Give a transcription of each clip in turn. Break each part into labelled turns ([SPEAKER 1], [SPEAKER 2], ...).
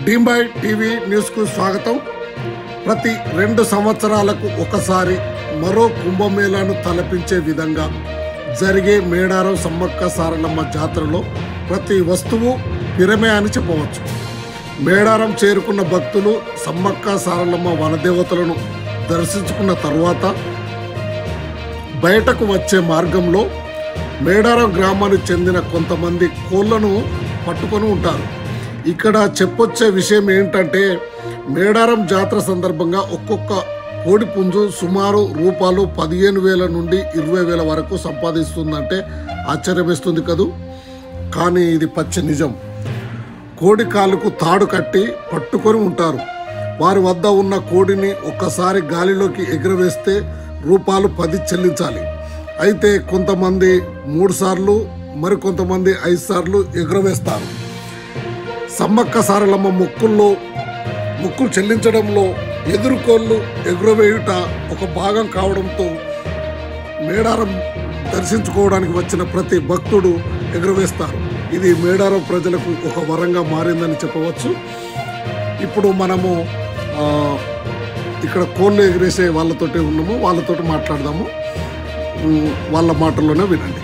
[SPEAKER 1] డీంబై TV న్యూస్కు స్వాగతం ప్రతి రెండు సంవత్సరాలకు ఒకసారి మరో కుంభమేళాను తలపించే విధంగా జరిగే మేడారం సమ్మక్క సారలమ్మ జాతరలో ప్రతి వస్తువు పిరమే అని చెప్పవచ్చు మేడారం చేరుకున్న భక్తులు సమ్మక్క సారలమ్మ వనదేవతలను దర్శించుకున్న తరువాత బయటకు వచ్చే మార్గంలో మేడారం గ్రామానికి చెందిన కొంతమంది కోళ్లను పట్టుకొని ఉంటారు ఇక్కడ చెప్పొచ్చే విషయం ఏంటంటే మేడారం జాతర సందర్భంగా ఒక్కొక్క కోడి పుంజు సుమారు రూపాయలు పదిహేను వేల నుండి ఇరవై వేల వరకు సంపాదిస్తుందంటే ఆశ్చర్యమేస్తుంది కదూ కానీ ఇది పచ్చి నిజం కోడి కాలుకు తాడు కట్టి పట్టుకొని ఉంటారు వారి వద్ద ఉన్న కోడిని ఒక్కసారి గాలిలోకి ఎగురవేస్తే రూపాయలు పది చెల్లించాలి అయితే కొంతమంది మూడు సార్లు మరికొంతమంది ఐదు సార్లు ఎగురవేస్తారు సమ్మక్క సారలమ్మ మొక్కుల్లో మొక్కులు చెల్లించడంలో ఎదుర్కోళ్ళు ఎగురవేయుట ఒక భాగం కావడంతో మేడారం దర్శించుకోవడానికి వచ్చిన ప్రతి భక్తుడు ఎగురవేస్తారు ఇది మేడారం ప్రజలకు ఒక వరంగా మారిందని చెప్పవచ్చు ఇప్పుడు మనము ఆ, ఇక్కడ కోళ్ళు ఎగిరేసే వాళ్ళతోటి ఉన్నాము వాళ్ళతోటి మాట్లాడదాము ఉమ్, వాళ్ళ మాటల్లోనే వినండి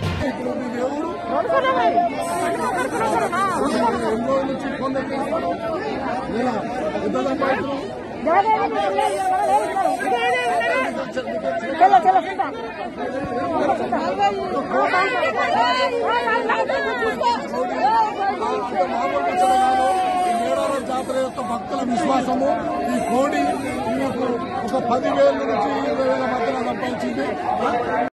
[SPEAKER 2] चलो चलो सीधा
[SPEAKER 1] మేడారం జాతర యొక్క భక్తుల విశ్వాసము ఈ కోడి ఈయనకు ఒక పదివేల నుంచి ఇరవై వేల మధ్యన సంపాదించింది